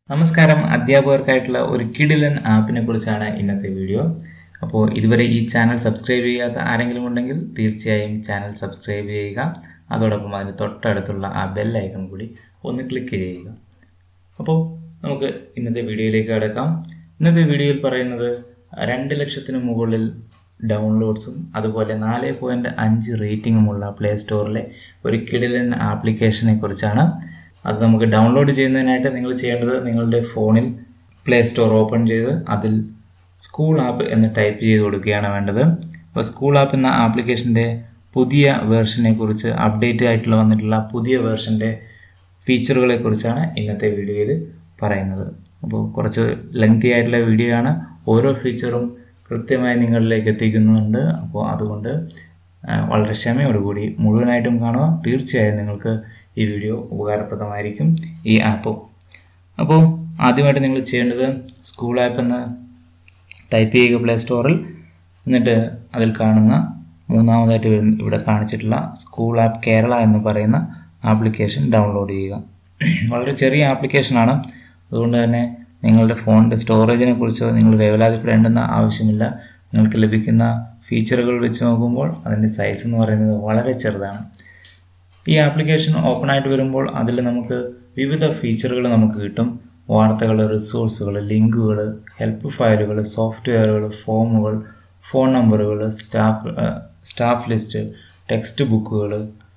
നമസ്കാരം അധ്യാപകർക്കായിട്ടുള്ള ഒരു കിടിലൻ ആപ്പിനെ കുറിച്ചാണ് ഇന്നത്തെ വീഡിയോ അപ്പോൾ ഇതുവരെ ഈ ചാനൽ സബ്സ്ക്രൈബ് ചെയ്യാത്ത ആരെങ്കിലും ഉണ്ടെങ്കിൽ തീർച്ചയായും ചാനൽ സബ്സ്ക്രൈബ് ചെയ്യുക അതോടൊപ്പം അതിന് തൊട്ടടുത്തുള്ള ആ ബെൽ ഐക്കൺ കൂടി ഒന്ന് ക്ലിക്ക് ചെയ്യുക അപ്പോൾ നമുക്ക് ഇന്നത്തെ വീഡിയോയിലേക്ക് കിടക്കാം ഇന്നത്തെ വീഡിയോയിൽ പറയുന്നത് രണ്ട് ലക്ഷത്തിന് മുകളിൽ ഡൗൺലോഡ്സും അതുപോലെ നാല് പോയിൻറ്റ് അഞ്ച് റേറ്റിംഗുമുള്ള പ്ലേ സ്റ്റോറിലെ ഒരു കിടിലൻ ആപ്ലിക്കേഷനെ കുറിച്ചാണ് അത് നമുക്ക് ഡൗൺലോഡ് ചെയ്യുന്നതിനായിട്ട് നിങ്ങൾ ചെയ്യേണ്ടത് നിങ്ങളുടെ ഫോണിൽ പ്ലേ സ്റ്റോർ ഓപ്പൺ ചെയ്ത് അതിൽ സ്കൂൾ ആപ്പ് എന്ന് ടൈപ്പ് ചെയ്ത് കൊടുക്കുകയാണ് വേണ്ടത് അപ്പോൾ സ്കൂൾ ആപ്പ് എന്ന ആപ്ലിക്കേഷൻ്റെ പുതിയ വേർഷനെ കുറിച്ച് അപ്ഡേറ്റ് ആയിട്ടുള്ള വന്നിട്ടുള്ള പുതിയ വേർഷൻ്റെ ഫീച്ചറുകളെ കുറിച്ചാണ് ഇന്നത്തെ വീഡിയോയിൽ പറയുന്നത് അപ്പോൾ കുറച്ച് ലെങ്തി ആയിട്ടുള്ള വീഡിയോ ആണ് ഓരോ ഫീച്ചറും കൃത്യമായി നിങ്ങളിലേക്ക് എത്തിക്കുന്നുണ്ട് അപ്പോൾ അതുകൊണ്ട് ആ, വളരെ ക്ഷമയോടുകൂടി മുഴുവനായിട്ടും കാണുക തീർച്ചയായും നിങ്ങൾക്ക് ഈ വീഡിയോ ഉപകാരപ്രദമായിരിക്കും ഈ ആപ്പ് അപ്പോൾ ആദ്യമായിട്ട് നിങ്ങൾ ചെയ്യേണ്ടത് സ്കൂൾ ആപ്പ് എന്ന് ടൈപ്പ് ചെയ്യുക പ്ലേ സ്റ്റോറിൽ എന്നിട്ട് അതിൽ കാണുന്ന മൂന്നാമതായിട്ട് വരുന്ന ഇവിടെ കാണിച്ചിട്ടുള്ള സ്കൂൾ ആപ്പ് കേരള എന്ന് പറയുന്ന ആപ്ലിക്കേഷൻ ഡൗൺലോഡ് ചെയ്യുക വളരെ ചെറിയ ആപ്ലിക്കേഷനാണ് അതുകൊണ്ട് തന്നെ നിങ്ങളുടെ ഫോണിൻ്റെ സ്റ്റോറേജിനെ കുറിച്ചോ നിങ്ങൾ വേവലാതിപ്പെടേണ്ടെന്ന ആവശ്യമില്ല നിങ്ങൾക്ക് ലഭിക്കുന്ന ഫീച്ചറുകൾ വെച്ച് നോക്കുമ്പോൾ അതിൻ്റെ സൈസ് എന്ന് പറയുന്നത് വളരെ ചെറുതാണ് ഈ ആപ്ലിക്കേഷൻ ഓപ്പൺ ആയിട്ട് വരുമ്പോൾ അതിൽ നമുക്ക് വിവിധ ഫീച്ചറുകൾ നമുക്ക് കിട്ടും വാർത്തകൾ റിസോഴ്സുകൾ ലിങ്കുകൾ ഹെൽപ്പ് ഫയലുകൾ സോഫ്റ്റ്വെയറുകൾ ഫോമുകൾ ഫോൺ നമ്പറുകൾ സ്റ്റാഫ് സ്റ്റാഫ് ലിസ്റ്റ് ടെക്സ്റ്റ് ബുക്കുകൾ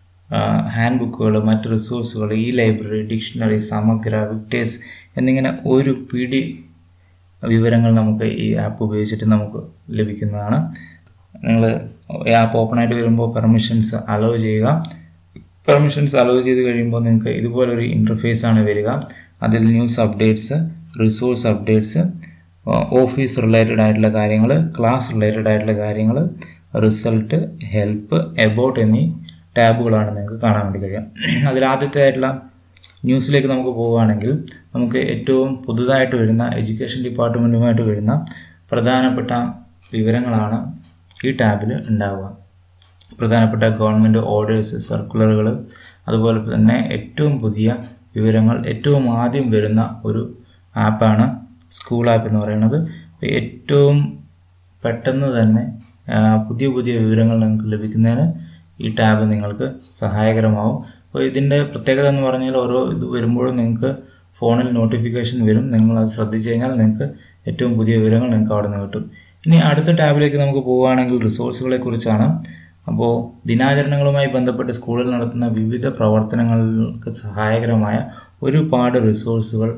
ഹാൻഡ് ബുക്കുകൾ മറ്റ് റിസോഴ്സുകൾ ഈ ലൈബ്രറി ഡിക്ഷണറി സമഗ്ര വിക്ടേഴ്സ് എന്നിങ്ങനെ ഒരു പിടി വിവരങ്ങൾ നമുക്ക് ഈ ആപ്പ് ഉപയോഗിച്ചിട്ട് നമുക്ക് ലഭിക്കുന്നതാണ് നിങ്ങൾ ഈ ആപ്പ് ഓപ്പൺ ആയിട്ട് വരുമ്പോൾ പെർമിഷൻസ് അലോ ചെയ്യുക പെർമിഷൻസ് അലോ ചെയ്ത് കഴിയുമ്പോൾ നിങ്ങൾക്ക് ഇതുപോലൊരു ഇൻ്റർഫേസ് ആണ് വരിക അതിൽ news updates resource updates office related ആയിട്ടുള്ള കാര്യങ്ങൾ ക്ലാസ് റിലേറ്റഡ് ആയിട്ടുള്ള കാര്യങ്ങൾ റിസൾട്ട് ഹെൽപ്പ് എബൌട്ട് എന്നീ ടാബുകളാണ് നിങ്ങൾക്ക് കാണാൻ വേണ്ടി കഴിയുക അതിൽ ആദ്യത്തെ ആയിട്ടുള്ള ന്യൂസിലേക്ക് നമുക്ക് പോവുകയാണെങ്കിൽ നമുക്ക് ഏറ്റവും പുതുതായിട്ട് വരുന്ന എഡ്യൂക്കേഷൻ ഡിപ്പാർട്ട്മെൻറ്റുമായിട്ട് വരുന്ന പ്രധാനപ്പെട്ട വിവരങ്ങളാണ് ഈ ടാബിൽ ഉണ്ടാവുക പ്രധാനപ്പെട്ട ഗവൺമെൻറ് ഓർഡേഴ്സ് സർക്കുലറുകൾ അതുപോലെ തന്നെ ഏറ്റവും പുതിയ വിവരങ്ങൾ ഏറ്റവും ആദ്യം വരുന്ന ഒരു ആപ്പാണ് സ്കൂൾ ആപ്പ് എന്ന് പറയുന്നത് അപ്പോൾ ഏറ്റവും പെട്ടെന്ന് തന്നെ ആ, പുതിയ പുതിയ വിവരങ്ങൾ നിങ്ങൾക്ക് ലഭിക്കുന്നതിന് ഈ ടാബ് നിങ്ങൾക്ക് സഹായകരമാവും അപ്പോൾ ഇതിൻ്റെ പ്രത്യേകത എന്ന് പറഞ്ഞാൽ ഓരോ ഇത് വരുമ്പോഴും നിങ്ങൾക്ക് ഫോണിൽ നോട്ടിഫിക്കേഷൻ വരും നിങ്ങൾ അത് ശ്രദ്ധിച്ചു കഴിഞ്ഞാൽ നിങ്ങൾക്ക് ഏറ്റവും പുതിയ വിവരങ്ങൾ നിങ്ങൾക്ക് അവിടെ നിന്ന് കിട്ടും ഇനി അടുത്ത ടാബിലേക്ക് നമുക്ക് പോവുകയാണെങ്കിൽ റിസോഴ്സുകളെ കുറിച്ചാണ് അപ്പോൾ ദിനാചരണങ്ങളുമായി ബന്ധപ്പെട്ട് സ്കൂളിൽ നടത്തുന്ന വിവിധ പ്രവർത്തനങ്ങൾക്ക് സഹായകരമായ ഒരുപാട് റിസോഴ്സുകൾ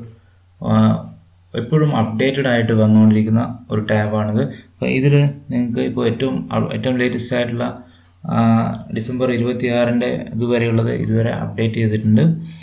എപ്പോഴും അപ്ഡേറ്റഡ് ആയിട്ട് വന്നുകൊണ്ടിരിക്കുന്ന ഒരു ടാബാണിത് അപ്പോൾ ഇതിൽ നിങ്ങൾക്ക് ഇപ്പോൾ ഏറ്റവും അ- ഏറ്റവും ലേറ്റസ്റ്റ് ആയിട്ടുള്ള ആ, ഡിസംബർ ഇരുപത്തി ആറിൻ്റെ ഇതുവരെയുള്ളത് ഇതുവരെ അപ്ഡേറ്റ് ചെയ്തിട്ടുണ്ട്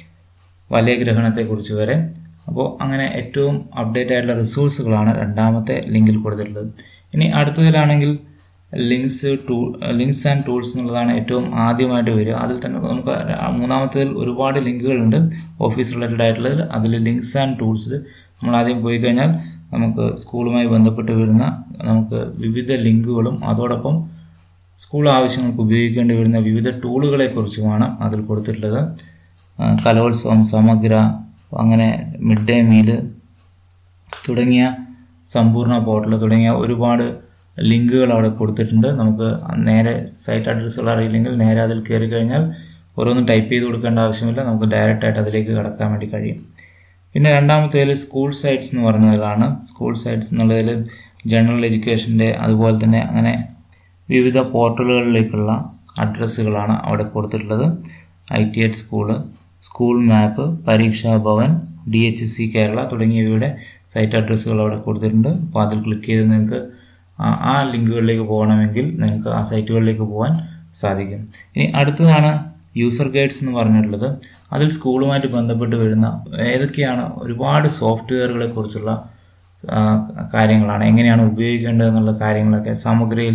വലിയ ഗ്രഹണത്തെക്കുറിച്ച് വരെ അപ്പോൾ അങ്ങനെ ഏറ്റവും അപ്ഡേറ്റ് ആയിട്ടുള്ള റിസോഴ്സുകളാണ് രണ്ടാമത്തെ ലിങ്കിൽ കൊടുത്തിട്ടുള്ളത് ഇനി അടുത്തതിലാണെങ്കിൽ links to links and tools എന്നുള്ളതാണ് ഏറ്റവും ആദ്യമായിട്ട് വരിക അതിൽ തന്നെ നമുക്ക് ആ മൂന്നാമത്തേതിൽ ഒരുപാട് ലിങ്കുകളുണ്ട് ഓഫീസ് റിലേറ്റഡ് ആയിട്ടുള്ളതിൽ അതിൽ ലിങ്ക്സ് ആൻഡ് ടൂൾസിൽ നമ്മൾ ആദ്യം പോയി കഴിഞ്ഞാൽ നമുക്ക് സ്കൂളുമായി ബന്ധപ്പെട്ട് വരുന്ന നമുക്ക് വിവിധ ലിങ്കുകളും അതോടൊപ്പം സ്കൂൾ ആവശ്യങ്ങൾക്ക് ഉപയോഗിക്കേണ്ടി വരുന്ന വിവിധ ടൂളുകളെ കുറിച്ചുമാണ് അതിൽ കൊടുത്തിട്ടുള്ളത് ആ, കലോത്സവം സമഗ്ര അങ്ങനെ മിഡ് ഡേ മീല് തുടങ്ങിയ സമ്പൂർണ്ണ പോർട്ടൽ തുടങ്ങിയ ഒരുപാട് ലിങ്കുകൾ അവിടെ കൊടുത്തിട്ടുണ്ട് നമുക്ക് നേരെ സൈറ്റ് അഡ്രസ്സുകൾ അറിയില്ലെങ്കിൽ നേരെ അതിൽ കയറി കഴിഞ്ഞാൽ ഓരോന്നും ടൈപ്പ് ചെയ്ത് കൊടുക്കേണ്ട ആവശ്യമില്ല നമുക്ക് ഡയറക്റ്റ് ആയിട്ട് അതിലേക്ക് കടക്കാൻ വേണ്ടി കഴിയും പിന്നെ രണ്ടാമത്തേതിൽ സ്കൂൾ സൈറ്റ്സ് എന്ന് പറഞ്ഞതാണ് സ്കൂൾ സൈറ്റ്സ് എന്നുള്ളതിൽ ജനറൽ എഡ്യൂക്കേഷൻ്റെ അതുപോലെ തന്നെ അങ്ങനെ വിവിധ പോർട്ടലുകളിലേക്കുള്ള അഡ്രസ്സുകളാണ് അവിടെ കൊടുത്തിട്ടുള്ളത് I T at school school map Pareeksha Bhavan D H C Kerala തുടങ്ങിയവയുടെ സൈറ്റ് അഡ്രസ്സുകൾ അവിടെ കൊടുത്തിട്ടുണ്ട് അപ്പോൾ അതിൽ ക്ലിക്ക് ചെയ്ത് നിങ്ങൾക്ക് ആ- ആ ലിങ്കുകളിലേക്ക് പോകണമെങ്കിൽ നിങ്ങൾക്ക് ആ സൈറ്റുകളിലേക്ക് പോകാൻ സാധിക്കും ഇനി അടുത്തതാണ് യൂസർ ഗൈഡ്സ് എന്ന് പറഞ്ഞിട്ടുള്ളത് അതിൽ സ്കൂളുമായിട്ട് ബന്ധപ്പെട്ട് വരുന്ന ഏതൊക്കെയാണ് ഒരുപാട് സോഫ്റ്റ്വെയറുകളെ കുറിച്ചുള്ള ആ, കാര്യങ്ങളാണ് എങ്ങനെയാണ് ഉപയോഗിക്കേണ്ടത് എന്നുള്ള കാര്യങ്ങളൊക്കെ സമഗ്രയിൽ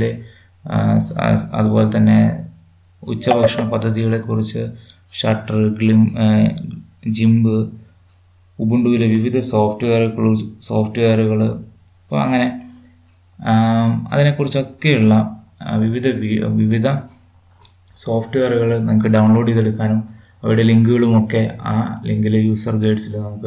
അതുപോലെ തന്നെ ഉച്ചഭക്ഷണ പദ്ധതികളെക്കുറിച്ച് ഷട്ടർ ഗ്ലിം ജിംബ് ഉബുണ്ടുവിലെ വിവിധ സോഫ്റ്റ്വെയറുകൾ സോഫ്റ്റ്വെയറുകൾ അപ്പോൾ അങ്ങനെ ആം, അതിനെക്കുറിച്ചൊക്കെയുള്ള ആ, വിവിധ വി- വിവിധ സോഫ്റ്റ്വെയറുകൾ നിങ്ങൾക്ക് ഡൗൺലോഡ് ചെയ്തെടുക്കാനും അവയുടെ ലിങ്കുകളുമൊക്കെ ആ ലിങ്കിൽ യൂസർ ഗൈഡ്സിൽ നമുക്ക്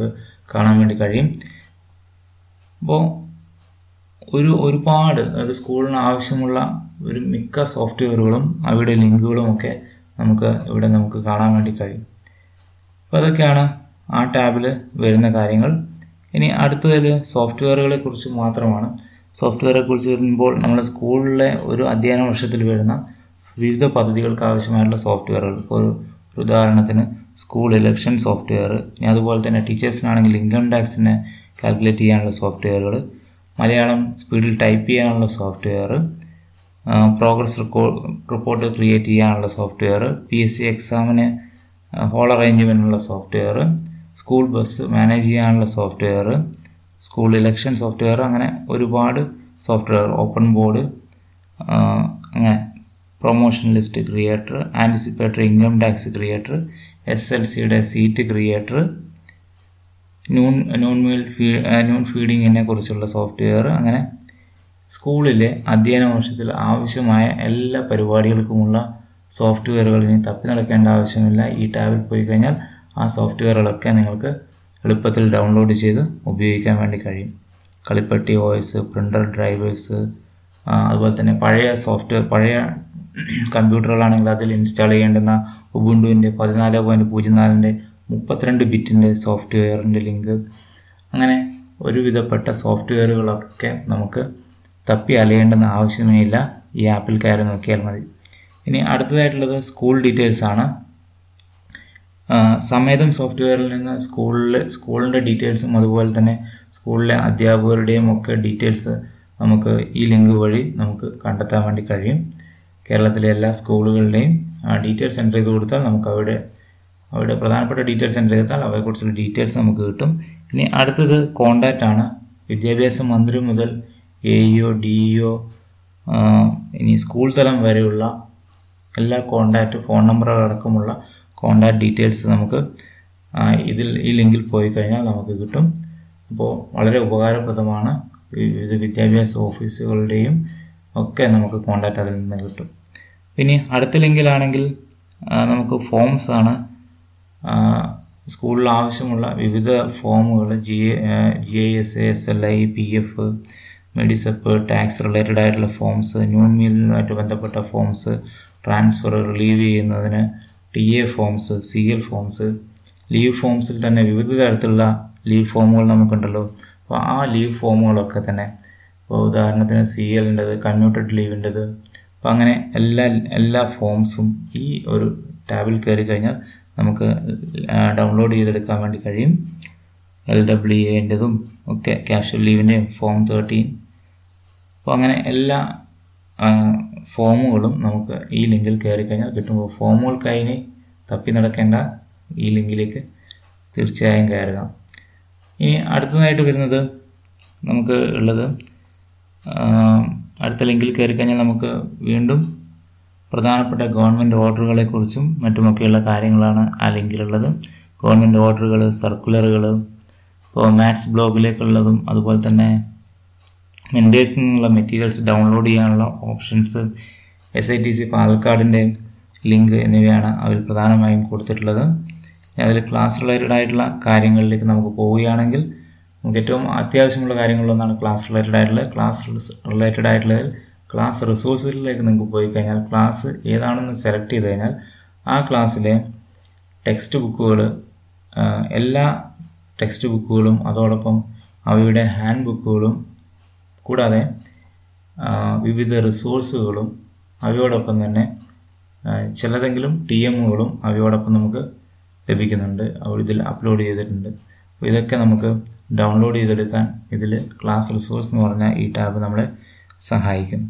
കാണാൻ വേണ്ടി കഴിയും അപ്പോൾ ഒരു ഒരുപാട് ഒരു സ്കൂളിന് ആവശ്യമുള്ള ഒരു മിക്ക സോഫ്റ്റ്വെയറുകളും അവയുടെ ലിങ്കുകളും ഒക്കെ നമുക്ക് ഇവിടെ നമുക്ക് കാണാൻ വേണ്ടി കഴിയും അപ്പോൾ അതൊക്കെയാണ് ആ ടാബിൽ വരുന്ന കാര്യങ്ങൾ ഇനി അടുത്തതിൽ സോഫ്റ്റ്വെയറുകളെ കുറിച്ച് മാത്രമാണ് സോഫ്റ്റ്വെയറെ കുറിച്ച് വരുമ്പോൾ നമ്മുടെ സ്കൂളിലെ ഒരു അധ്യയന വർഷത്തിൽ വരുന്ന വിവിധ പദ്ധതികൾക്ക് ആവശ്യമായിട്ടുള്ള സോഫ്റ്റ്വെയറുകൾ ഇപ്പോൾ ഒരു ഉദാഹരണത്തിന് സ്കൂൾ ഇലക്ഷൻ സോഫ്റ്റ്വെയർ ഇനി അതുപോലെ തന്നെ ടീച്ചേഴ്സിനാണെങ്കിൽ ഇൻകം ടാക്സിനെ കാൽക്കുലേറ്റ് ചെയ്യാനുള്ള സോഫ്റ്റ്വെയറുകൾ മലയാളം സ്പീഡിൽ ടൈപ്പ് ചെയ്യാനുള്ള സോഫ്റ്റ്വെയർ പ്രോഗ്രസ് റിപ്പോർട്ട് ക്രിയേറ്റ് ചെയ്യാനുള്ള സോഫ്റ്റ്വെയർ പി എസ് സി എക്സാമിന് ഹോൾ അറേഞ്ച്മെൻറ്റിനുള്ള സോഫ്റ്റ്വെയർ സ്കൂൾ ബസ് മാനേജ് ചെയ്യാനുള്ള സോഫ്റ്റ്വെയർ സ്കൂൾ ഇലക്ഷൻ സോഫ്റ്റ്വെയർ അങ്ങനെ ഒരുപാട് സോഫ്റ്റ്വെയർ ഓപ്പൺ ബോർഡ് അങ്ങനെ promotion list creator anticipatory income tax creator S L സിയുടെ seat creator noon noon meal fee noon ഫീഡിങ്ങിനെ കുറിച്ചുള്ള software അങ്ങനെ സ്കൂളിലെ അധ്യയന വർഷത്തിൽ ആവശ്യമായ എല്ലാ പരിപാടികൾക്കുമുള്ള സോഫ്റ്റ്വെയറുകൾ ഇനി തപ്പി നടക്കേണ്ട ആവശ്യമില്ല ഈ ടാബിൽ പോയി കഴിഞ്ഞാൽ ആ സോഫ്റ്റ്വെയറുകളൊക്കെ നിങ്ങൾക്ക് എളുപ്പത്തിൽ ഡൗൺലോഡ് ചെയ്ത് ഉപയോഗിക്കാൻ വേണ്ടി കഴിയും കളിപ്പട്ടി വോയിസ് പ്രിൻ്റർ ഡ്രൈവേഴ്സ് അതുപോലെ തന്നെ പഴയ സോഫ്റ്റ്വെയർ പഴയ കമ്പ്യൂട്ടറുകളാണെങ്കിൽ അതിൽ ഇൻസ്റ്റാൾ ചെയ്യേണ്ടുന്ന ഉബുണ്ടുവിൻ്റെ പതിനാല് പോയിൻറ്റ് പൂജ്യം നാലിൻ്റെ മുപ്പത്തിരണ്ട് ബിറ്റിൻ്റെ സോഫ്റ്റ്വെയറിൻ്റെ ലിങ്ക് അങ്ങനെ ഒരുവിധപ്പെട്ട സോഫ്റ്റ്വെയറുകളൊക്കെ നമുക്ക് തപ്പി അലയേണ്ടെന്ന ആവശ്യമേ ഇല്ല ഈ ആപ്പിൽ കയറി നോക്കിയാൽ മതി ഇനി അടുത്തതായിട്ടുള്ളത് സ്കൂൾ ഡീറ്റെയിൽസ് ആണ് സമേതം സോഫ്റ്റ്വെയറിൽ നിന്ന് സ്കൂളിൽ സ്കൂളിൻ്റെ ഡീറ്റെയിൽസും അതുപോലെ തന്നെ സ്കൂളിലെ അധ്യാപകരുടെയും ഒക്കെ ഡീറ്റെയിൽസ് നമുക്ക് ഈ ലിങ്ക് വഴി നമുക്ക് കണ്ടെത്താൻ വേണ്ടി കഴിയും കേരളത്തിലെ എല്ലാ സ്കൂളുകളുടെയും ഡീറ്റെയിൽസ് എൻ്റർ ചെയ്ത് കൊടുത്താൽ നമുക്ക് അവിടെ അവിടെ പ്രധാനപ്പെട്ട ഡീറ്റെയിൽസ് എൻ്റർ ചെയ്താൽ അവയെക്കുറിച്ചുള്ള ഡീറ്റെയിൽസ് നമുക്ക് കിട്ടും ഇനി അടുത്തത് കോണ്ടാക്റ്റ് ആണ് വിദ്യാഭ്യാസ മന്ത്രി മുതൽ എ ഇഒ ഡി ഇഒ ഇനി സ്കൂൾ തലം വരെയുള്ള എല്ലാ കോണ്ടാക്റ്റ് ഫോൺ നമ്പറുകൾ അടക്കമുള്ള കോണ്ടാക്ട് ഡീറ്റെയിൽസ് നമുക്ക് ഇതിൽ ഈ ലിങ്കിൽ പോയി കഴിഞ്ഞാൽ നമുക്ക് കിട്ടും അപ്പോൾ വളരെ ഉപകാരപ്രദമാണ് വിവിധ വിദ്യാഭ്യാസ ഓഫീസുകളുടെയും ഒക്കെ നമുക്ക് കോണ്ടാക്റ്റ് അതിൽ നിന്ന് കിട്ടും ഇനി അടുത്ത ലിങ്കിലാണെങ്കിൽ നമുക്ക് ഫോംസ് ആണ് സ്കൂളിൽ ആവശ്യമുള്ള വിവിധ ഫോമുകൾ G G I S S L I P F Medisep tax related ആയിട്ടുള്ള ഫോംസ് ന്യൂൺ മീലുമായിട്ട് ബന്ധപ്പെട്ട ഫോംസ് ട്രാൻസ്ഫർ റിലീവ് ചെയ്യുന്നതിന് T A forms C L forms leave ഫോംസിൽ തന്നെ വിവിധ തരത്തിലുള്ള ലീവ് ഫോമുകൾ നമുക്കുണ്ടല്ലോ അപ്പോൾ ആ ലീവ് ഫോമുകളൊക്കെ തന്നെ ഇപ്പോൾ ഉദാഹരണത്തിന് സി എല്ലിൻ്റെത് കമ്മ്യൂട്ടഡ് ലീവിൻ്റെത് അപ്പോൾ അങ്ങനെ എല്ലാ എല്ലാ ഫോംസും ഈ ഒരു ടാബിൽ കയറി കഴിഞ്ഞാൽ നമുക്ക് ഡൗൺലോഡ് ചെയ്തെടുക്കാൻ വേണ്ടി കഴിയും എൽ ഡബ്ല്യു എൻ്റെതും ഒക്കെ ക്യാഷ്വൽ ലീവിൻ്റെയും ഫോം തേർട്ടീൻ അപ്പോൾ അങ്ങനെ എല്ലാ ഫോമുകളും നമുക്ക് ഈ ലിങ്കിൽ കയറി കഴിഞ്ഞാൽ കിട്ടുമ്പോൾ ഫോമുകൾക്കായി ഇനി തപ്പി നടക്കേണ്ട ഈ ലിങ്കിലേക്ക് തീർച്ചയായും കയറുക ഇനി അടുത്തതായിട്ട് വരുന്നത് നമുക്ക് ഉള്ളത് അടുത്ത ലിങ്കിൽ കയറി കഴിഞ്ഞാൽ നമുക്ക് വീണ്ടും പ്രധാനപ്പെട്ട ഗവൺമെൻറ് ഓർഡറുകളെക്കുറിച്ചും മറ്റുമൊക്കെയുള്ള കാര്യങ്ങളാണ് ആ ലിങ്കിലുള്ളത് ഗവൺമെൻറ് ഓർഡറുകൾ സർക്കുലറുകൾ ഇപ്പോൾ മാത്സ് ബ്ലോഗിലേക്കുള്ളതും അതുപോലെ തന്നെ മെൻറ്റേഴ്സിൽ നിന്നുള്ള മെറ്റീരിയൽസ് ഡൗൺലോഡ് ചെയ്യാനുള്ള options S I T C പാലക്കാടിൻ്റെ ലിങ്ക് എന്നിവയാണ് അതിൽ പ്രധാനമായും കൊടുത്തിട്ടുള്ളത് അതിൽ ക്ലാസ് റിലേറ്റഡ് ആയിട്ടുള്ള കാര്യങ്ങളിലേക്ക് നമുക്ക് പോവുകയാണെങ്കിൽ നമുക്ക് ഏറ്റവും അത്യാവശ്യമുള്ള കാര്യങ്ങളൊന്നാണ് ക്ലാസ് റിലേറ്റഡ് ആയിട്ടുള്ളത് ക്ലാസ് റിലേറ്റഡ് ആയിട്ടുള്ളതിൽ ക്ലാസ് റിസോഴ്സുകളിലേക്ക് നിങ്ങൾക്ക് പോയി കഴിഞ്ഞാൽ ക്ലാസ് ഏതാണെന്ന് സെലക്ട് ചെയ്ത് കഴിഞ്ഞാൽ ആ ക്ലാസ്സിലെ ടെക്സ്റ്റ് ബുക്കുകൾ എല്ലാ ടെക്സ്റ്റ് ബുക്കുകളും അതോടൊപ്പം അവയുടെ ഹാൻഡ് ബുക്കുകളും കൂടാതെ വിവിധ റിസോഴ്സുകളും അവയോടൊപ്പം തന്നെ ചിലതെങ്കിലും ടി എമ്മുകളും അവയോടൊപ്പം നമുക്ക് ലഭിക്കുന്നുണ്ട് ഇതിൽ അപ്ലോഡ് ചെയ്തിട്ടുണ്ട് അപ്പോൾ ഇതൊക്കെ നമുക്ക് ഡൗൺലോഡ് ചെയ്തെടുക്കാൻ ഇതിൽ ക്ലാസ് റിസോഴ്സ് എന്ന് പറഞ്ഞാൽ ഈ ടാബ് നമ്മളെ സഹായിക്കും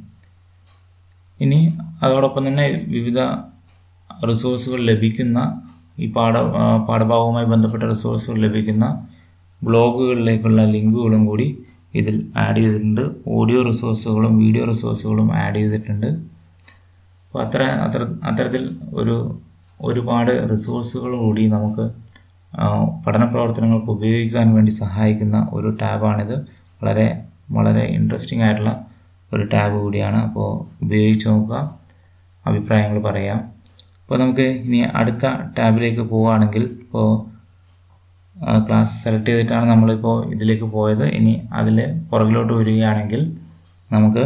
ഇനി അതോടൊപ്പം തന്നെ വിവിധ റിസോഴ്സുകൾ ലഭിക്കുന്ന ഈ പാഠ പാഠഭാഗവുമായി ബന്ധപ്പെട്ട റിസോഴ്സുകൾ ലഭിക്കുന്ന ബ്ലോഗുകളിലേക്കുള്ള ലിങ്കുകളും കൂടി ഇതിൽ ആഡ് ചെയ്തിട്ടുണ്ട് ഓഡിയോ റിസോഴ്സുകളും വീഡിയോ റിസോഴ്സുകളും ആഡ് ചെയ്തിട്ടുണ്ട് അപ്പോൾ അത്ര അത്ര അത്തരത്തിൽ ഒരു ഒരുപാട് റിസോഴ്സുകൾ കൂടി നമുക്ക് പഠന പ്രവർത്തനങ്ങൾക്ക് ഉപയോഗിക്കാൻ വേണ്ടി സഹായിക്കുന്ന ഒരു ടാബാണിത് വളരെ വളരെ ഇൻട്രസ്റ്റിംഗ് ആയിട്ടുള്ള ഒരു ടാബ് കൂടിയാണ് അപ്പോൾ ഉപയോഗിച്ച് നോക്കുക അഭിപ്രായങ്ങൾ പറയാം അപ്പോൾ നമുക്ക് ഇനി അടുത്ത ടാബിലേക്ക് പോവുകയാണെങ്കിൽ ഇപ്പോൾ ക്ലാസ് സെലക്ട് ചെയ്തിട്ടാണ് നമ്മളിപ്പോൾ ഇതിലേക്ക് പോയത് ഇനി അതിൽ പുറകിലോട്ട് വരികയാണെങ്കിൽ നമുക്ക്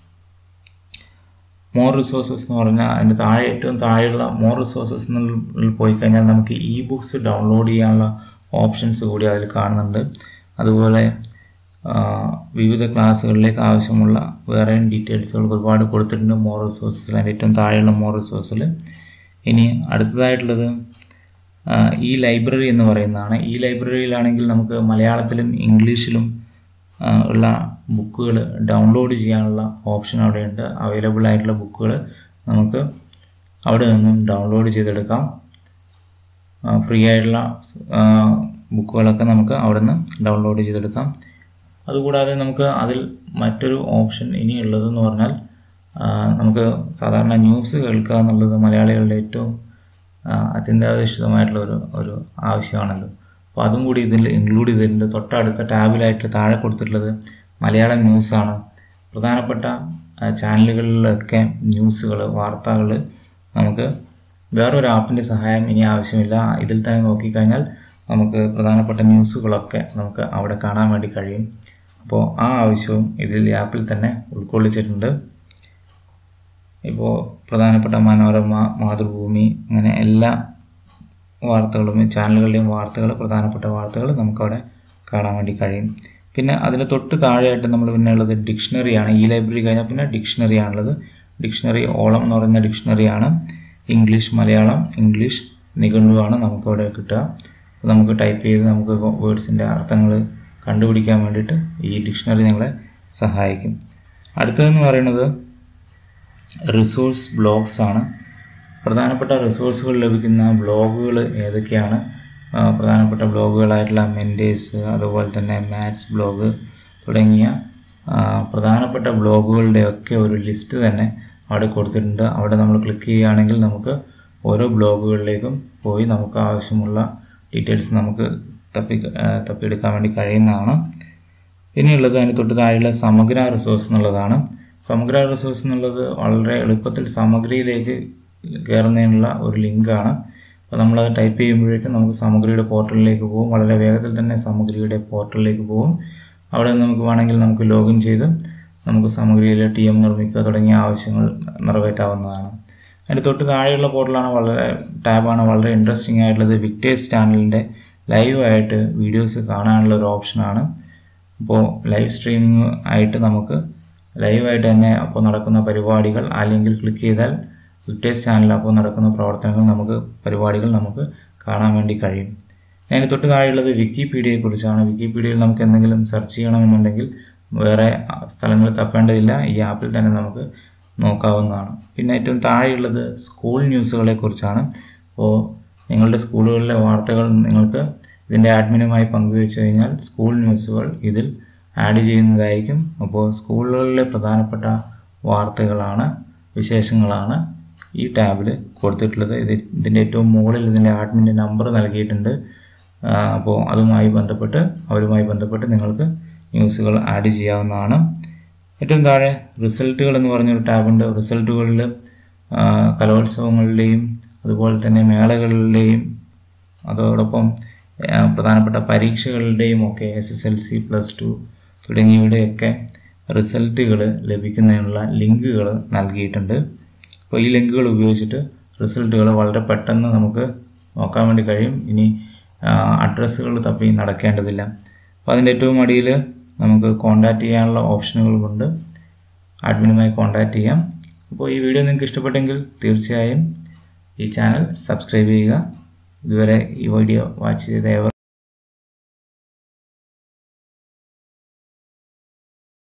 മോർ റിസോഴ്സസ് എന്ന് പറഞ്ഞാൽ അതിൻ്റെ താഴെ ഏറ്റവും താഴെയുള്ള മോർ റിസോഴ്സസ് എന്നുള്ളിൽ പോയി കഴിഞ്ഞാൽ നമുക്ക് ഇ ബുക്സ് ഡൗൺലോഡ് ചെയ്യാനുള്ള ഓപ്ഷൻസ് കൂടി അതിൽ കാണുന്നുണ്ട് അതുപോലെ വിവിധ ക്ലാസ്സുകളിലേക്ക് ആവശ്യമുള്ള വേറെയും ഡീറ്റെയിൽസുകൾ ഒരുപാട് കൊടുത്തിട്ടുണ്ട് മോർ റിസോഴ്സസിൽ അതിൻ്റെ ഏറ്റവും താഴെയുള്ള മോർ റിസോഴ്സിൽ ഇനി അടുത്തതായിട്ടുള്ളത് ഈ ലൈബ്രറി എന്ന് പറയുന്നതാണ് ഈ ലൈബ്രറിയിലാണെങ്കിൽ നമുക്ക് മലയാളത്തിലും ഇംഗ്ലീഷിലും ഉള്ള ബുക്കുകൾ ഡൗൺലോഡ് ചെയ്യാനുള്ള ഓപ്ഷൻ അവിടെയുണ്ട് അവൈലബിൾ ആയിട്ടുള്ള ബുക്കുകൾ നമുക്ക് അവിടെ നിന്നും ഡൗൺലോഡ് ചെയ്തെടുക്കാം ഫ്രീ ആയിട്ടുള്ള ബുക്കുകളൊക്കെ നമുക്ക് അവിടെ നിന്ന് ഡൗൺലോഡ് ചെയ്തെടുക്കാം അതുകൂടാതെ നമുക്ക് അതിൽ മറ്റൊരു ഓപ്ഷൻ ഇനിയുള്ളതെന്ന് പറഞ്ഞാൽ നമുക്ക് സാധാരണ ന്യൂസ് കേൾക്കുക എന്നുള്ളത് മലയാളികളുടെ ഏറ്റവും അത്യന്താപേക്ഷിതമായിട്ടുള്ള ഒരു ഒരു ആവശ്യമാണല്ലോ അപ്പോൾ അതും കൂടി ഇതിൽ ഇൻക്ലൂഡ് ചെയ്തിട്ടുണ്ട് തൊട്ടടുത്ത ടാബിലായിട്ട് താഴെ കൊടുത്തിട്ടുള്ളത് മലയാളം ന്യൂസാണ് പ്രധാനപ്പെട്ട ചാനലുകളിലൊക്കെ ന്യൂസുകൾ വാർത്തകൾ നമുക്ക് വേറൊരു ആപ്പിൻ്റെ സഹായം ഇനി ആവശ്യമില്ല ഇതിൽ തന്നെ നോക്കിക്കഴിഞ്ഞാൽ നമുക്ക് പ്രധാനപ്പെട്ട ന്യൂസുകളൊക്കെ നമുക്ക് അവിടെ കാണാൻ വേണ്ടി കഴിയും അപ്പോൾ ആ ആവശ്യവും ഇതിൽ ആപ്പിൽ തന്നെ ഉൾക്കൊള്ളിച്ചിട്ടുണ്ട് ഇപ്പോൾ പ്രധാനപ്പെട്ട മനോരമ മാതൃഭൂമി അങ്ങനെ എല്ലാ വാർത്തകളും ചാനലുകളുടെയും വാർത്തകൾ പ്രധാനപ്പെട്ട വാർത്തകൾ നമുക്കവിടെ കാണാൻ വേണ്ടി കഴിയും പിന്നെ അതിന് തൊട്ട് താഴെയായിട്ട് നമ്മൾ പിന്നെ ഉള്ളത് ഡിക്ഷണറിയാണ് ഈ ലൈബ്രറി കഴിഞ്ഞാൽ പിന്നെ ഡിക്ഷണറിയാണുള്ളത് ഡിക്ഷണറി ഓളം എന്ന് പറയുന്ന ഡിക്ഷണറിയാണ് ഇംഗ്ലീഷ് മലയാളം ഇംഗ്ലീഷ് നിഘണ്ടുവാണ് നമുക്കവിടെ കിട്ടുക നമുക്ക് ടൈപ്പ് ചെയ്ത് നമുക്ക് വേർഡ്സിൻ്റെ അർത്ഥങ്ങൾ കണ്ടുപിടിക്കാൻ വേണ്ടിയിട്ട് ഈ ഡിക്ഷണറി നിങ്ങളെ സഹായിക്കും അടുത്തതെന്ന് പറയുന്നത് റിസോഴ്സ് ബ്ലോഗ്സ് ആണ് പ്രധാനപ്പെട്ട റിസോഴ്സുകൾ ലഭിക്കുന്ന ബ്ലോഗുകൾ ഏതൊക്കെയാണ് പ്രധാനപ്പെട്ട ബ്ലോഗുകളായിട്ടുള്ള മെൻറ്റേഴ്സ് അതുപോലെ തന്നെ മാത്സ് ബ്ലോഗ് തുടങ്ങിയ പ്രധാനപ്പെട്ട ബ്ലോഗുകളുടെ ഒക്കെ ഒരു ലിസ്റ്റ് തന്നെ അവിടെ കൊടുത്തിട്ടുണ്ട് അവിടെ നമ്മൾ ക്ലിക്ക് ചെയ്യുകയാണെങ്കിൽ നമുക്ക് ഓരോ ബ്ലോഗുകളിലേക്കും പോയി നമുക്ക് ആവശ്യമുള്ള ഡീറ്റെയിൽസ് നമുക്ക് തപ്പി തപ്പിയെടുക്കാൻ വേണ്ടി കഴിയുന്നതാണ് ഇനിയുള്ളത് അതിന് തൊട്ട് താഴെയുള്ള സമഗ്ര റിസോഴ്സ് എന്നുള്ളതാണ് സമഗ്ര റിസോഴ്സ് എന്നുള്ളത് വളരെ എളുപ്പത്തിൽ സമഗ്രയിലേക്ക് കയറുന്നതിനുള്ള ഒരു ലിങ്കാണ് അപ്പോൾ നമ്മളത് ടൈപ്പ് ചെയ്യുമ്പോഴേക്കും നമുക്ക് സമഗ്രയുടെ പോർട്ടലിലേക്ക് പോകും വളരെ വേഗത്തിൽ തന്നെ സമഗ്രയുടെ പോർട്ടലിലേക്ക് പോകും അവിടെ നമുക്ക് വേണമെങ്കിൽ നമുക്ക് ലോഗിൻ ചെയ്ത് നമുക്ക് സമഗ്രയിലെ ടി എം നിർമ്മിക്കുക തുടങ്ങിയ ആവശ്യങ്ങൾ നിറവേറ്റാവുന്നതാണ് അതിൻ്റെ തൊട്ട് താഴെയുള്ള പോർട്ടലാണ് വളരെ ടാബാണ് വളരെ ഇൻട്രസ്റ്റിംഗ് ആയിട്ടുള്ളത് വിക്ടേഴ്സ് ചാനലിൻ്റെ ലൈവായിട്ട് വീഡിയോസ് കാണാനുള്ള ഒരു ഓപ്ഷനാണ് അപ്പോൾ ലൈവ് സ്ട്രീമിംഗ് ആയിട്ട് നമുക്ക് ലൈവായിട്ട് തന്നെ അപ്പോൾ നടക്കുന്ന പരിപാടികൾ ആ ലിങ്കിൽ ക്ലിക്ക് ചെയ്താൽ വിക്ടേഴ്സ് ചാനലിൽ അപ്പോൾ നടക്കുന്ന പ്രവർത്തനങ്ങൾ നമുക്ക് പരിപാടികൾ നമുക്ക് കാണാൻ വേണ്ടി കഴിയും അതിന് തൊട്ട് താഴെയുള്ളത് വിക്കിപീഡിയയെക്കുറിച്ചാണ് വിക്കിപീഡിയയിൽ നമുക്ക് എന്തെങ്കിലും സെർച്ച് ചെയ്യണമെന്നുണ്ടെങ്കിൽ വേറെ സ്ഥലങ്ങൾ തപ്പേണ്ടതില്ല ഈ ആപ്പിൽ തന്നെ നമുക്ക് നോക്കാവുന്നതാണ് പിന്നെ ഏറ്റവും താഴെയുള്ളത് സ്കൂൾ ന്യൂസുകളെ കുറിച്ചാണ് അപ്പോൾ നിങ്ങളുടെ സ്കൂളുകളിലെ വാർത്തകൾ നിങ്ങൾക്ക് ഇതിൻ്റെ അഡ്മിനുമായി പങ്കുവെച്ച് കഴിഞ്ഞാൽ സ്കൂൾ ന്യൂസുകൾ ഇതിൽ ആഡ് ചെയ്യുന്നതായിരിക്കും അപ്പോൾ സ്കൂളുകളിലെ പ്രധാനപ്പെട്ട വാർത്തകളാണ് വിശേഷങ്ങളാണ് ഈ ടാബിൽ കൊടുത്തിട്ടുള്ളത് ഇത് ഇതിൻ്റെ ഏറ്റവും മുകളിൽ ഇതിൻ്റെ അഡ്മിൻ്റെ നമ്പർ നൽകിയിട്ടുണ്ട് അപ്പോൾ അതുമായി ബന്ധപ്പെട്ട് അവരുമായി ബന്ധപ്പെട്ട് നിങ്ങൾക്ക് ന്യൂസുകൾ ആഡ് ചെയ്യാവുന്നതാണ് ഏറ്റവും താഴെ റിസൾട്ടുകൾ എന്ന് പറഞ്ഞൊരു ടാബുണ്ട് റിസൾട്ടുകളിൽ കലോത്സവങ്ങളുടെയും അതുപോലെ തന്നെ മേളകളിലെയും അതോടൊപ്പം പ്രധാനപ്പെട്ട പരീക്ഷകളുടെയും ഒക്കെ S S L C plus two തുടങ്ങിയവയുടെയൊക്കെ റിസൾട്ടുകൾ ലഭിക്കുന്നതിനുള്ള ലിങ്കുകൾ നൽകിയിട്ടുണ്ട് അപ്പോൾ ഈ ലിങ്കുകൾ ഉപയോഗിച്ചിട്ട് റിസൾട്ടുകൾ വളരെ പെട്ടെന്ന് നമുക്ക് നോക്കാൻ വേണ്ടി കഴിയും ഇനി അഡ്രസ്സുകൾ തപ്പി നടക്കേണ്ടതില്ല അപ്പോൾ അതിൻ്റെ ഏറ്റവും അടിയിൽ നമുക്ക് കോൺടാക്റ്റ് ചെയ്യാനുള്ള ഓപ്ഷനുകളുമുണ്ട് അഡ്മിനുമായി കോൺടാക്റ്റ് ചെയ്യാം അപ്പോൾ ഈ വീഡിയോ നിങ്ങൾക്ക് ഇഷ്ടപ്പെട്ടെങ്കിൽ തീർച്ചയായും ഈ ചാനൽ സബ്സ്ക്രൈബ് ചെയ്യുക ഇതുവരെ ഈ വീഡിയോ വാച്ച് ചെയ്ത